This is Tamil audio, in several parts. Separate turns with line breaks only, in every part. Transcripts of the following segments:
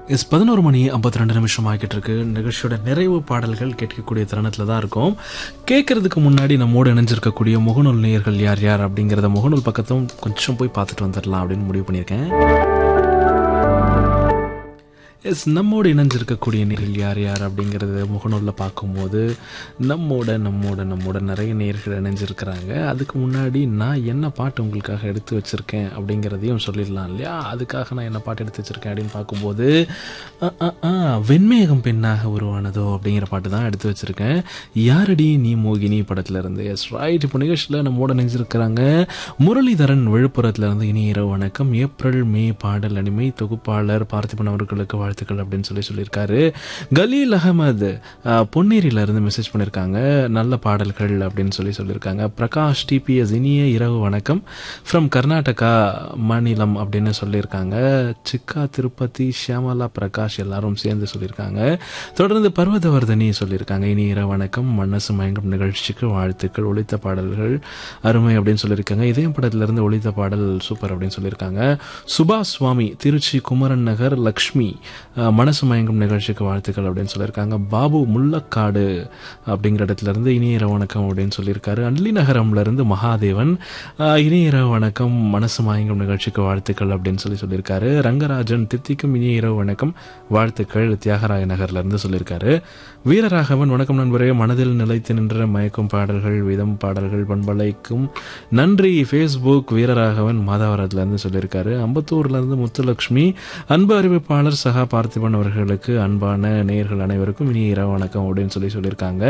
இஸ் பதினோரு மணி ஐம்பத்தி ரெண்டு நிமிஷம் ஆகிட்டு இருக்கு நிகழ்ச்சியோட நிறைவு பாடல்கள் கேட்கக்கூடிய தருணத்தில் தான் இருக்கும் கேட்கறதுக்கு முன்னாடி நம்மோடு இணைஞ்சிருக்கக்கூடிய முகநூல் நேயர்கள் யார் யார் அப்படிங்கிறத முகநூல் பக்கத்தும் கொஞ்சம் போய் பார்த்துட்டு வந்துடலாம் அப்படின்னு முடிவு பண்ணியிருக்கேன் எஸ் நம்மோடு இணைஞ்சிருக்கக்கூடிய நேர்கள் யார் யார் அப்படிங்கிறத முகநூலில் பார்க்கும்போது நம்மோட நம்மோட நம்மோட நிறைய நேர்கள் இணைஞ்சிருக்கிறாங்க அதுக்கு முன்னாடி நான் என்ன பாட்டு உங்களுக்காக எடுத்து வச்சுருக்கேன் அப்படிங்கிறதையும் சொல்லிடலாம் இல்லையா அதுக்காக நான் என்ன பாட்டு எடுத்து வச்சுருக்கேன் அப்படின்னு பார்க்கும்போது அ, அ, அ, வெண்மேகம் பெண்ணாக உருவானதோ அப்படிங்கிற பாட்டு தான் எடுத்து வச்சுருக்கேன் யாரடி நீ மோகினி படத்துல இருந்து எஸ் ரைட் இப்போ நிகழ்ச்சியில் நம்மோட இணைஞ்சிருக்கிறாங்க முரளிதரன் விழுப்புரத்துல இருந்து இனி இரவு வணக்கம் ஏப்ரல் மே பாடல் அனிமை தொகுப்பாளர் பார்த்திபன் அவர்களுக்கு வாழ்த்துக்கள் அப்படின்னு சொல்லி சொல்லியிருக்காரு கலீல் அகமது அஹ், பொன்னேரியில இருந்து மெசேஜ் பண்ணியிருக்காங்க நல்ல பாடல்கள் அப்படின்னு சொல்லி சொல்லியிருக்காங்க பிரகாஷ் டிபிஎஸ் இனிய இரவு வணக்கம் ஃப்ரம் கர்நாடகா மாநிலம் அப்படின்னு சொல்லியிருக்காங்க சிக்கா திருப்பதி ஷியாமலா பிரகாஷ் எல்லாரும் சேர்ந்து சொல்லியிருக்காங்க தொடர்ந்து பர்வதவர்தனி சொல்லியிருக்காங்க இனி இரவு வணக்கம் மனசு மயங்கும் நிகழ்ச்சிக்கு வாழ்த்துக்கள் ஒழித்த பாடல்கள் அருமை அப்படின்னு சொல்லியிருக்காங்க இதயம் படத்திலிருந்து ஒழித்த பாடல் சூப்பர் அப்படின்னு சொல்லியிருக்காங்க சுபாஷ் சுவாமி திருச்சி குமரன் நகர் லக்ஷ்மி அஹ், மனசு மயங்கும் நிகழ்ச்சிக்கு வாழ்த்துக்கள் அப்படின்னு சொல்லியிருக்காங்க பாபு முள்ளக்காடு அப்படிங்கிற இடத்துல இருந்து இனிய இரவு வணக்கம் அப்படின்னு சொல்லியிருக்காரு அள்ளி நகரம்ல இருந்து மகாதேவன் அஹ், இனிய இரவு வணக்கம் மனசு மயங்கும் நிகழ்ச்சிக்கு வாழ்த்துக்கள் அப்படின்னு சொல்லி சொல்லியிருக்காரு ரங்கராஜன் தித்திக்கும் இனிய இரவு வணக்கம் வாழ்த்துக்கள் தியாகராய நகர்ல இருந்து சொல்லியிருக்காரு வீரராகவன் வணக்கம் நண்பரே மனதில் நிலைத்து நின்ற மயக்கும் பாடல்கள் விதம் பாடல்கள் பண்பலைக்கும் நன்றி ஃபேஸ்புக் வீரராகவன் மாதாவரத்துல இருந்து சொல்லியிருக்காரு அம்பத்தூர்ல இருந்து முத்துலட்சுமி அன்பு அறிவிப்பாளர் சகா பார்த்திபன் அவர்களுக்கு அன்பான நேயர்கள் அனைவருக்கும் இனி இரவு வணக்கம் அப்படின்னு சொல்லி சொல்லியிருக்காங்க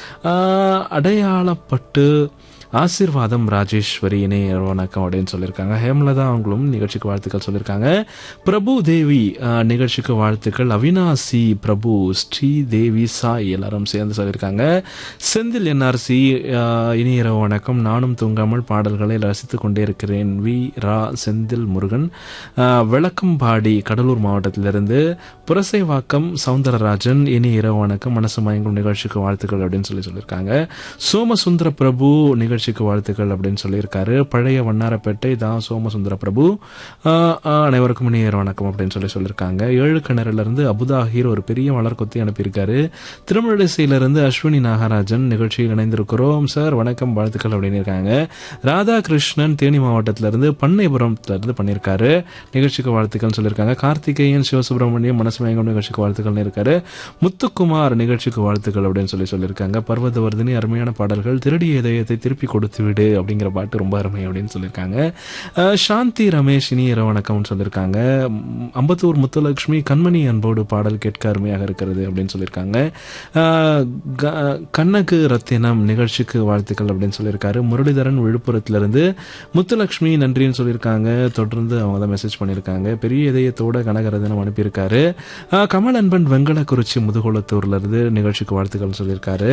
ஆஹ், அடையாளப்பட்டு ஆசீர்வாதம் ராஜேஸ்வரி இணைய வணக்கம் அப்படின்னு சொல்லியிருக்காங்க ஹேமலதா அவங்களும் நிகழ்ச்சிக்கு வாழ்த்துக்கள் சொல்லியிருக்காங்க பிரபு தேவி ஆஹ், நிகழ்ச்சிக்கு வாழ்த்துக்கள் அவினாசி பிரபு ஸ்ரீ தேவி சாய் எல்லாரும் சேர்ந்து சொல்லியிருக்காங்க செந்தில் என்ஆர்சி இனிய இரவு வணக்கம் நானும் தூங்காமல் பாடல்களை ரசித்துக் கொண்டே இருக்கிறேன் வி ரா செந்தில் முருகன் ஆஹ், விளக்கம்பாடி கடலூர் மாவட்டத்திலிருந்து புரசைவாக்கம் சவுந்தரராஜன் இனிய இரவு வணக்கம் மனசு மயங்கும் நிகழ்ச்சிக்கு வாழ்த்துக்கள் அப்படின்னு சொல்லி சொல்லியிருக்காங்க சோமசுந்தர பிரபு நிகழ்ச்சிக்கு வாழ்த்துக்கள் அப்படின்னு சொல்லியிருக்காரு பழைய வண்ணாரப்பேட்டை தான் சோமசுந்தர பிரபு ஆஹ், ஆஹ், அனைவருக்கும் இனிய இரவு வணக்கம் அப்படின்னு சொல்லி சொல்லியிருக்காங்க ஏழு கிணறுல இருந்து அபுதாஹீர் ஒரு பெரிய மலர் கொத்தி அனுப்பியிருக்காரு திருமழிசையிலிருந்து அஸ்வினி நாகராஜன் நிகழ்ச்சியில் இணைந்திருக்கிறோம் சார் வணக்கம் வாழ்த்துக்கள் அப்படின்னு இருக்காங்க ராதாகிருஷ்ணன் தேனி மாவட்டத்திலிருந்து பண்ணைபுரத்துல இருந்து பண்ணியிருக்காரு நிகழ்ச்சிக்கு வாழ்த்துக்கள் சொல்லியிருக்காங்க கார்த்திகேயன் சிவசுப்பிரமணியம் மனசு மயங்கம் நிகழ்ச்சிக்கு வாழ்த்துக்கள் இருக்காரு முத்துக்குமார் நிகழ்ச்சிக்கு வாழ்த்துக்கள் அப்படின்னு சொல்லி சொல்லியிருக்காங்க பர்வதவர்தினி அருமையான பாடல்கள் திருடிய இதயத்தை திருப்பி கொடுத்து விடு அப்படிங்கிற பாட்டு ரொம்ப அருமை அப்படின்னு சொல்லியிருக்காங்க அஹ், சாந்தி ரமேஷ் இனி இரவு வணக்கம்னு சொல்லியிருக்காங்க ம், அம்பத்தூர் முத்துலட்சுமி கண்மணி அன்போடு பாடல் கேட்க அருமையாக இருக்கிறது அப்படின்னு சொல்லியிருக்காங்க அஹ், க- கண்ணகு ரத்தினம் நிகழ்ச்சிக்கு வாழ்த்துக்கள் அப்படின்னு சொல்லியிருக்காரு முரளிதரன் விழுப்புரத்திலிருந்து முத்துலட்சுமி நன்றின்னு சொல்லியிருக்காங்க தொடர்ந்து அவங்க தான் மெசேஜ் பண்ணியிருக்காங்க பெரிய இதயத்தோட கனகரதனம் அனுப்பியிருக்காரு அஹ், கமல் அன்பன் வெங்கடக்குறிச்சி முதுகுளத்தூர்ல இருந்து நிகழ்ச்சிக்கு வாழ்த்துக்கள் சொல்லியிருக்காரு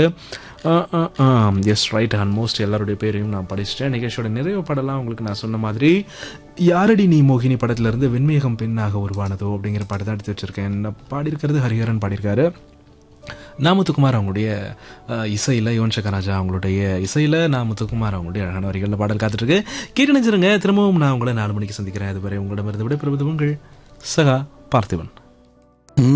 எஸ் ரைட் ஆல்மோஸ்ட் எல்லாருடைய பேரையும் நான் படிச்சிட்டேன் நிகழ்ச்சியோட நிறைவு படலாம் உங்களுக்கு நான் சொன்ன மாதிரி யாரடி நீ மோகினி படத்துல இருந்து வெண்மேகம் பெண்ணாக உருவானதோ அப்படிங்கிற பாட்டு தான் எடுத்து வச்சிருக்கேன் நான் பாடியிருக்கிறது ஹரிஹரன் பாடியிருக்காரு நாமுத்துக்குமார் அவங்களுடைய அஹ், இசையில யுவன் சங்கர் ராஜா அவங்களுடைய இசையில நாமுத்துக்குமார் அவங்களுடைய அழகான வரிகளில் பாடல் காத்துட்டு இருக்கு கேட்டு நினைச்சிருங்க திரும்பவும் நான் உங்களை நாலு மணிக்கு சந்திக்கிறேன் அதுவரை உங்களிடமிருந்து விடைபெறுவது உங்கள் சகா பார்த்திபன்